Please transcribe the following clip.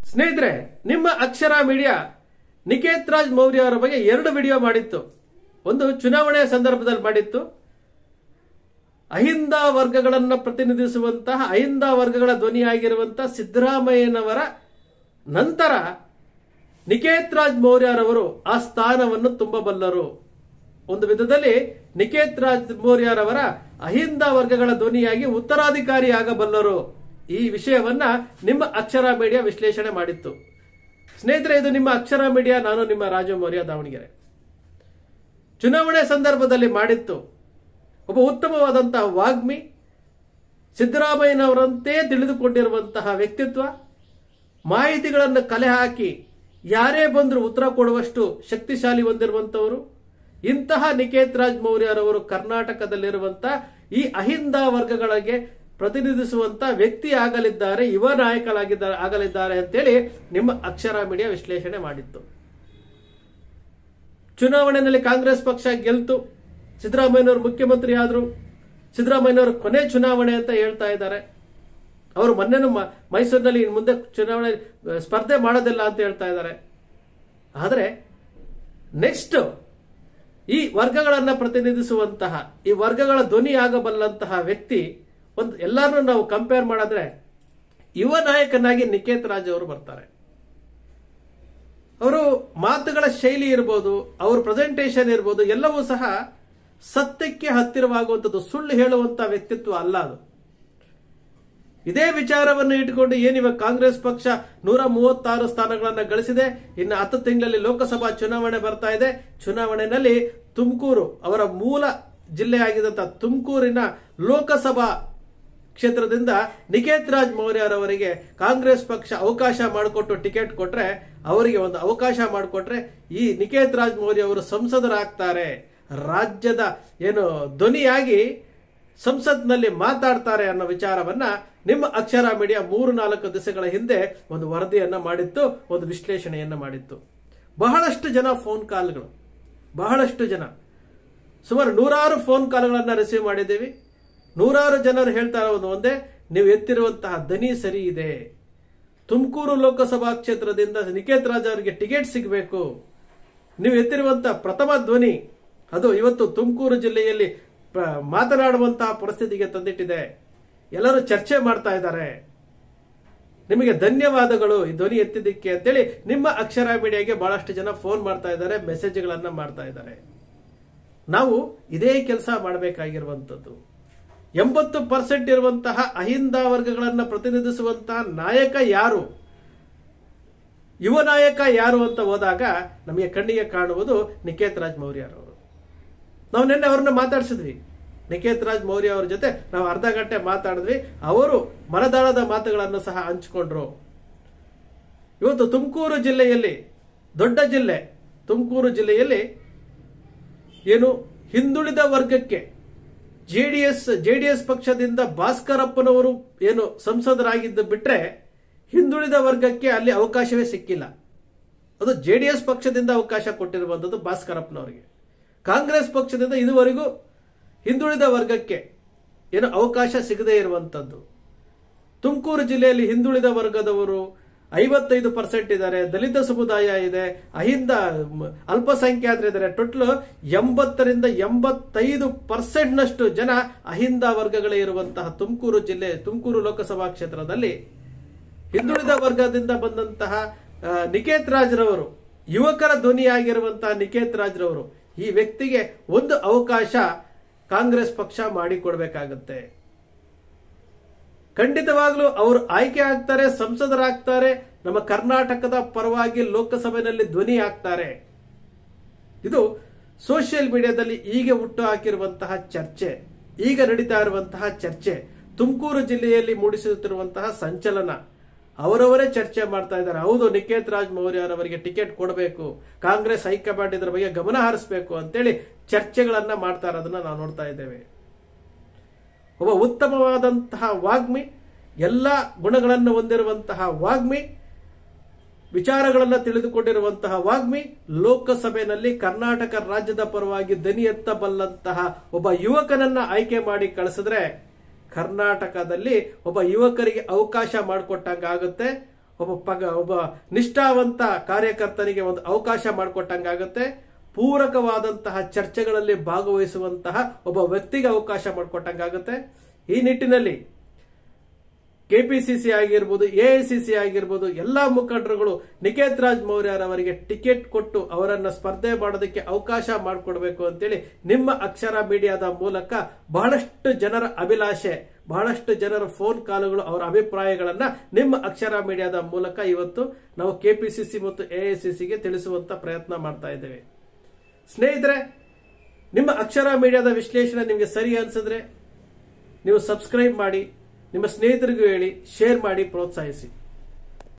ಸ್ನೇಹಿತರೆ ನಿಮ್ಮ ಅಕ್ಷರ ಮೀಡಿಯಾ ನಿಕೇತ್ ರಾಜ್ ಮೌರ್ಯ ಅವರ ಬಗ್ಗೆ ಎರಡು ವಿಡಿಯೋ ಮಾಡಿತ್ತು ಒಂದು ಚುನಾವಣೆಯ ಸಂದರ್ಭದಲ್ಲಿ ಮಾಡಿತ್ತು ಅಹಿಂದ ವರ್ಗಗಳನ್ನು ಪ್ರತಿನಿಧಿಸುವಂತಹ ಅಹಿಂದ ವರ್ಗಗಳ ಧ್ವನಿಯಾಗಿರುವಂತಹ ಸಿದ್ದರಾಮಯ್ಯನವರ ನಂತರ ನಿಕೇತ್ ರಾಜ್ ಮೌರ್ಯರವರು ಆ ಸ್ಥಾನವನ್ನು ತುಂಬಬಲ್ಲರು ಒಂದು ವಿಧದಲ್ಲಿ ನಿಕೇತ್ ರಾಜ್ ಮೌರ್ಯರವರ ಅಹಿಂದ ವರ್ಗಗಳ ಧ್ವನಿಯಾಗಿ ಉತ್ತರಾಧಿಕಾರಿ ಆಗಬಲ್ಲರು ಈ ವಿಷಯವನ್ನ ನಿಮ್ಮ ಅಕ್ಷರ ಮೀಡಿಯಾ ವಿಶ್ಲೇಷಣೆ ಮಾಡಿತ್ತು ಸ್ನೇಹಿತರೆ ಇದು ನಿಮ್ಮ ಅಕ್ಷರ ಮೀಡಿಯಾ ನಾನು ನಿಮ್ಮ ರಾಜು ಮೌರ್ಯ ದಾವಣಗೆರೆ ಚುನಾವಣೆ ಸಂದರ್ಭದಲ್ಲಿ ಮಾಡಿತ್ತು ಒಬ್ಬ ಉತ್ತಮವಾದಂತಹ ವಾಗ್ಮಿ ಸಿದ್ದರಾಮಯ್ಯನವರಂತೆ ತಿಳಿದುಕೊಂಡಿರುವಂತಹ ವ್ಯಕ್ತಿತ್ವ ಮಾಹಿತಿಗಳನ್ನು ಕಲೆ ಹಾಕಿ ಯಾರೇ ಬಂದರೂ ಉತ್ತರ ಕೊಡುವಷ್ಟು ಶಕ್ತಿಶಾಲಿ ಹೊಂದಿರುವಂತವರು ಇಂತಹ ನಿಕೇತ್ ರಾಜ್ ಮೌರ್ಯರವರು ಕರ್ನಾಟಕದಲ್ಲಿರುವಂತಹ ಈ ಅಹಿಂದ ವರ್ಗಗಳಿಗೆ ಪ್ರತಿನಿಧಿಸುವಂತ ವ್ಯಕ್ತಿ ಆಗಲಿದ್ದಾರೆ ಯುವ ನಾಯಕರಾಗಿದ್ದಾರೆ ಆಗಲಿದ್ದಾರೆ ಅಂತೇಳಿ ನಿಮ್ಮ ಅಕ್ಷರ ಮೀಡಿಯಾ ವಿಶ್ಲೇಷಣೆ ಮಾಡಿತ್ತು ಚುನಾವಣೆಯಲ್ಲಿ ಕಾಂಗ್ರೆಸ್ ಪಕ್ಷ ಗೆಲ್ತು ಸಿದ್ದರಾಮಯ್ಯನವರು ಮುಖ್ಯಮಂತ್ರಿ ಆದರು ಸಿದ್ದರಾಮಯ್ಯನವರು ಕೊನೆ ಚುನಾವಣೆ ಅಂತ ಹೇಳ್ತಾ ಇದ್ದಾರೆ ಅವರು ಮೊನ್ನೆನೂ ಮ- ಮೈಸೂರಿನಲ್ಲಿ ಇನ್ನು ಮುಂದೆ ಚುನಾವಣೆ ಆ, ಸ್ಪರ್ಧೆ ಮಾಡೋದಿಲ್ಲ ಅಂತ ಹೇಳ್ತಾ ಇದ್ದಾರೆ ಆದರೆ ನೆಕ್ಸ್ಟ್ ಈ ವರ್ಗಗಳನ್ನು ಪ್ರತಿನಿಧಿಸುವಂತಹ ಈ ವರ್ಗಗಳ ಧ್ವನಿ ಆಗಬಲ್ಲಂತಹ ವ್ಯಕ್ತಿ ಒಂದು ಎಲ್ಲರನ್ನೂ ನಾವು ಕಂಪೇರ್ ಮಾಡಿದ್ರೆ ಯುವ ನಾಯಕನಾಗಿ ನಿಕೇತ್ ರಾಜ್ ಅವರು ಬರ್ತಾರೆ ಅವರು ಮಾತುಗಳ ಶೈಲಿ ಇರ್ಬೋದು ಅವ್ರ ಪ್ರೆಸೆಂಟೇಷನ್ ಇರ್ಬೋದು ಎಲ್ಲವೂ ಸಹ ಸತ್ಯಕ್ಕೆ ಹತ್ತಿರವಾಗುವಂಥದ್ದು ಸುಳ್ಳು ಹೇಳುವಂತ ವ್ಯಕ್ತಿತ್ವ ಅಲ್ಲ ಅದು ಇದೇ ವಿಚಾರವನ್ನು ಇಟ್ಟುಕೊಂಡು ಏನಿವ ಕಾಂಗ್ರೆಸ್ ಪಕ್ಷ ನೂರ ಮೂವತ್ತಾರು ಸ್ಥಾನಗಳನ್ನು ಗಳಿಸಿದೆ ಇನ್ನು ಹತ್ತು ತಿಂಗಳಲ್ಲಿ ಲೋಕಸಭಾ ಚುನಾವಣೆ ಬರ್ತಾ ಇದೆ ಚುನಾವಣೆಯಲ್ಲಿ ತುಮಕೂರು ಅವರ ಮೂಲ ಜಿಲ್ಲೆಯಾಗಿದ್ದಂಥ ತುಮಕೂರಿನ ಲೋಕಸಭಾ ಕ್ಷೇತ್ರದಿಂದ ನಿಕೇತ್ ರಾಜ್ ಮೌರ್ಯರವರಿಗೆ ಕಾಂಗ್ರೆಸ್ ಪಕ್ಷ ಅವಕಾಶ ಮಾಡಿಕೊಟ್ಟು ಟಿಕೆಟ್ ಕೊಟ್ರೆ ಅವರಿಗೆ ಒಂದು ಅವಕಾಶ ಮಾಡಿಕೊಟ್ರೆ ಈ ನಿಕೇತ್ ರಾಜ್ ಮೌರ್ಯ ಅವರು ಸಂಸದರಾಗ್ತಾರೆ ರಾಜ್ಯದ ಏನು ಧ್ವನಿಯಾಗಿ ಸಂಸತ್ನಲ್ಲಿ ಮಾತಾಡ್ತಾರೆ ಅನ್ನೋ ವಿಚಾರವನ್ನ ನಿಮ್ಮ ಅಕ್ಷರ ಮೀಡಿಯಾ ಮೂರು ನಾಲ್ಕು ದಿವಸಗಳ ಹಿಂದೆ ಒಂದು ವರದಿಯನ್ನ ಮಾಡಿತ್ತು ಒಂದು ವಿಶ್ಲೇಷಣೆಯನ್ನ ಮಾಡಿತ್ತು ಬಹಳಷ್ಟು ಜನ ಫೋನ್ ಕಾಲ್ಗಳು ಬಹಳಷ್ಟು ಜನ ಸುಮಾರು ನೂರಾರು ಫೋನ್ ಕಾಲ್ಗಳನ್ನ ರಿಸೀವ್ ಮಾಡಿದ್ದೀವಿ ನೂರಾರು ಜನರು ಹೇಳ್ತಾ ಇರೋದು ಒಂದೇ ನೀವು ಎತ್ತಿರುವಂತಹ ದನಿ ಸರಿ ಇದೆ ತುಮಕೂರು ಲೋಕಸಭಾ ಕ್ಷೇತ್ರದಿಂದ ನಿಕೇತ್ ರಾಜ್ ಅವರಿಗೆ ಟಿಕೆಟ್ ಸಿಗಬೇಕು ನೀವು ಎತ್ತಿರುವಂತಹ ಪ್ರಥಮ ಧ್ವನಿ ಅದು ಇವತ್ತು ತುಮಕೂರು ಜಿಲ್ಲೆಯಲ್ಲಿ ಪ್ರ- ಮಾತನಾಡುವಂತಹ ಪರಿಸ್ಥಿತಿಗೆ ತಂದಿಟ್ಟಿದೆ ಎಲ್ಲರೂ ಚರ್ಚೆ ಮಾಡ್ತಾ ಇದ್ದಾರೆ ನಿಮಗೆ ಧನ್ಯವಾದಗಳು ಈ ಧ್ವನಿ ಎತ್ತಿದ್ದಕ್ಕೆ ಅಂತೇಳಿ ನಿಮ್ಮ ಅಕ್ಷರ ಮೀಡಿಯಾಗೆ ಬಹಳಷ್ಟು ಜನ ಫೋನ್ ಮಾಡ್ತಾ ಇದ್ದಾರೆ ಮೆಸೇಜ್ಗಳನ್ನ ಮಾಡ್ತಾ ಇದ್ದಾರೆ ನಾವು ಇದೇ ಕೆಲಸ ಮಾಡಬೇಕಾಗಿರುವಂಥದ್ದು ಎಂಬತ್ತು ಪರ್ಸೆಂಟ್ ಇರುವಂತಹ ಅಹಿಂದ ವರ್ಗಗಳನ್ನು ಪ್ರತಿನಿಧಿಸುವಂತಹ ನಾಯಕ ಯಾರು ಯುವ ನಾಯಕ ಯಾರು ಅಂತ ಹೋದಾಗ ನಮಗೆ ಕಣ್ಣಿಗೆ ಕಾಣುವುದು ನಿಕೇತ್ ರಾಜ್ ಮೌರ್ಯರವರು ನಾವು ನಿನ್ನೆ ಅವ್ರನ್ನ ಮಾತಾಡಿಸಿದ್ವಿ ನಿಕೇತ್ ರಾಜ್ ಮೌರ್ಯ ಅವ್ರ ಜೊತೆ ನಾವು ಅರ್ಧ ಗಂಟೆ ಮಾತಾಡಿದ್ವಿ ಅವರು ಮನದಾಳದ ಮಾತುಗಳನ್ನು ಸಹ ಹಂಚಿಕೊಂಡ್ರು ಇವತ್ತು ತುಮಕೂರು ಜಿಲ್ಲೆಯಲ್ಲಿ ದೊಡ್ಡ ಜಿಲ್ಲೆ ತುಮಕೂರು ಜಿಲ್ಲೆಯಲ್ಲಿ ಏನು ಹಿಂದುಳಿದ ವರ್ಗಕ್ಕೆ ಜೆಡಿಎಸ್ ಜೆಡಿಎಸ್ ಪಕ್ಷದಿಂದ ಭಾಸ್ಕರಪ್ಪನವರು ಏನು ಸಂಸದರಾಗಿದ್ದು ಬಿಟ್ರೆ ಹಿಂದುಳಿದ ವರ್ಗಕ್ಕೆ ಅಲ್ಲಿ ಅವಕಾಶವೇ ಸಿಕ್ಕಿಲ್ಲ ಅದು ಜೆಡಿಎಸ್ ಪಕ್ಷದಿಂದ ಅವಕಾಶ ಕೊಟ್ಟಿರುವಂಥದ್ದು ಭಾಸ್ಕರಪ್ಪನವರಿಗೆ ಕಾಂಗ್ರೆಸ್ ಪಕ್ಷದಿಂದ ಇದುವರೆಗೂ ಹಿಂದುಳಿದ ವರ್ಗಕ್ಕೆ ಏನು ಅವಕಾಶ ಸಿಗದೇ ಇರುವಂಥದ್ದು ತುಮಕೂರು ಜಿಲ್ಲೆಯಲ್ಲಿ ಹಿಂದುಳಿದ ವರ್ಗದವರು ಐವತ್ತೈದು ಪರ್ಸೆಂಟ್ ಇದ್ದಾರೆ ದಲಿತ ಸಮುದಾಯ ಇದೆ ಅಹಿಂದ ಮ್, ಅಲ್ಪಸಂಖ್ಯಾತರು ಇದ್ದಾರೆ ಟೋಟಲ್ ಎಂಬತ್ತರಿಂದ ಎಂಬತ್ತೈದು ಪರ್ಸೆಂಟ್ನಷ್ಟು ಜನ ಅಹಿಂದ ವರ್ಗಗಳೇ ಇರುವಂತಹ ತುಮಕೂರು ಜಿಲ್ಲೆ ತುಮಕೂರು ಲೋಕಸಭಾ ಕ್ಷೇತ್ರದಲ್ಲಿ ಹಿಂದುಳಿದ ವರ್ಗದಿಂದ ಬಂದಂತಹ ಆ, ನಿಕೇತ್ ರಾಜ್ರವರು ಯುವಕರ ಧ್ವನಿಯಾಗಿರುವಂತಹ ನಿಕೇತ್ ರಾಜ್ರವರು ಈ ವ್ಯಕ್ತಿಗೆ ಒಂದು ಅವಕಾಶ ಕಾಂಗ್ರೆಸ್ ಪಕ್ಷ ಮಾಡಿಕೊಡ್ಬೇಕಾಗತ್ತೆ ಖಂಡಿತವಾಗ್ಲೂ ಅವರು ಆಯ್ಕೆ ಆಗ್ತಾರೆ ಸಂಸದರಾಗ್ತಾರೆ ನಮ್ಮ ಕರ್ನಾಟಕದ ಪರವಾಗಿ ಲೋಕಸಭೆಯಲ್ಲಿ ಧ್ವನಿ ಆಗ್ತಾರೆ ಇದು ಸೋಷಿಯಲ್ ಮೀಡಿಯಾದಲ್ಲಿ ಈಗ ಹುಟ್ಟು ಹಾಕಿರುವಂತಹ ಚರ್ಚೆ ಈಗ ನಡೀತಾ ಇರುವಂತಹ ಚರ್ಚೆ ತುಮಕೂರು ಜಿಲ್ಲೆಯಲ್ಲಿ ಮೂಡಿಸುತ್ತಿರುವಂತಹ ಸಂಚಲನ ಅವರವರೇ ಚರ್ಚೆ ಮಾಡ್ತಾ ಇದ್ದಾರೆ ಹೌದು ನಿಕೇತ್ ರಾಜ್ ಮೌರ್ಯರವರಿಗೆ ಟಿಕೆಟ್ ಕೊಡಬೇಕು ಕಾಂಗ್ರೆಸ್ ಹೈಕಮಾಂಡ್ ಇದರ ಬಗ್ಗೆ ಗಮನ ಹರಿಸಬೇಕು ಅಂತೇಳಿ ಚರ್ಚೆಗಳನ್ನ ಮಾಡ್ತಾ ಇರೋದನ್ನ ನಾವು ನೋಡ್ತಾ ಇದ್ದೇವೆ ಒಬ್ಬ ಉತ್ತಮವಾದಂತಹ ವಾಗ್ಮಿ ಎಲ್ಲ ಗುಣಗಳನ್ನು ಹೊಂದಿರುವಂತಹ ವಾಗ್ಮಿ ವಿಚಾರಗಳನ್ನು ತಿಳಿದುಕೊಂಡಿರುವಂತಹ ವಾಗ್ಮಿ ಲೋಕಸಭೆಯಲ್ಲಿ ಕರ್ನಾಟಕ ರಾಜ್ಯದ ಪರವಾಗಿ ದನಿ ಎತ್ತಬಲ್ಲಂತಹ ಒಬ್ಬ ಯುವಕನನ್ನ ಆಯ್ಕೆ ಮಾಡಿ ಕಳಿಸಿದ್ರೆ ಕರ್ನಾಟಕದಲ್ಲಿ ಒಬ್ಬ ಯುವಕರಿಗೆ ಅವಕಾಶ ಮಾಡಿಕೊಟ್ಟಂಗ ಆಗುತ್ತೆ ಒಬ್ಬ ಪಗ ಒಬ್ಬ ನಿಷ್ಠಾವಂತ ಕಾರ್ಯಕರ್ತನಿಗೆ ಒಂದು ಅವಕಾಶ ಮಾಡಿಕೊಟ್ಟಂಗಾಗುತ್ತೆ ಪೂರಕವಾದಂತಹ ಚರ್ಚೆಗಳಲ್ಲಿ ಭಾಗವಹಿಸುವಂತಹ ಒಬ್ಬ ವ್ಯಕ್ತಿಗೆ ಅವಕಾಶ ಮಾಡಿಕೊಟ್ಟಂಗಾಗುತ್ತೆ ಈ ನಿಟ್ಟಿನಲ್ಲಿ ಕೆಪಿಸಿಸಿ ಆಗಿರ್ಬೋದು ಎಐಸಿಸಿ ಆಗಿರ್ಬೋದು ಎಲ್ಲಾ ಮುಖಂಡರುಗಳು ನಿಕೇತ್ ರಾಜ್ ಮೌರ್ಯರವರಿಗೆ ಟಿಕೆಟ್ ಕೊಟ್ಟು ಅವರನ್ನ ಸ್ಪರ್ಧೆ ಮಾಡೋದಕ್ಕೆ ಅವಕಾಶ ಮಾಡಿಕೊಡ್ಬೇಕು ಅಂತೇಳಿ ನಿಮ್ಮ ಅಕ್ಷರ ಮೀಡಿಯಾದ ಮೂಲಕ ಬಹಳಷ್ಟು ಜನರ ಅಭಿಲಾಷೆ ಬಹಳಷ್ಟು ಜನರ ಫೋನ್ ಕಾಲುಗಳು ಅವರ ಅಭಿಪ್ರಾಯಗಳನ್ನ ನಿಮ್ಮ ಅಕ್ಷರ ಮೀಡಿಯಾದ ಮೂಲಕ ಇವತ್ತು ನಾವು ಕೆಪಿಸಿಸಿ ಮತ್ತು ಎಐಸಿಸಿಗೆ ತಿಳಿಸುವಂತ ಪ್ರಯತ್ನ ಮಾಡ್ತಾ ಇದ್ದೇವೆ ಸ್ನೇಹಿತರೆ ನಿಮ್ಮ ಅಕ್ಷರ ಮೀಡಿಯಾದ ವಿಶ್ಲೇಷಣೆ ನಿಮಗೆ ಸರಿ ಅನ್ಸಿದ್ರೆ ನೀವು ಸಬ್ಸ್ಕ್ರೈಬ್ ಮಾಡಿ ನಿಮ್ಮ ಸ್ನೇಹಿತರಿಗೂ ಹೇಳಿ ಶೇರ್ ಮಾಡಿ ಪ್ರೋತ್ಸಾಹಿಸಿ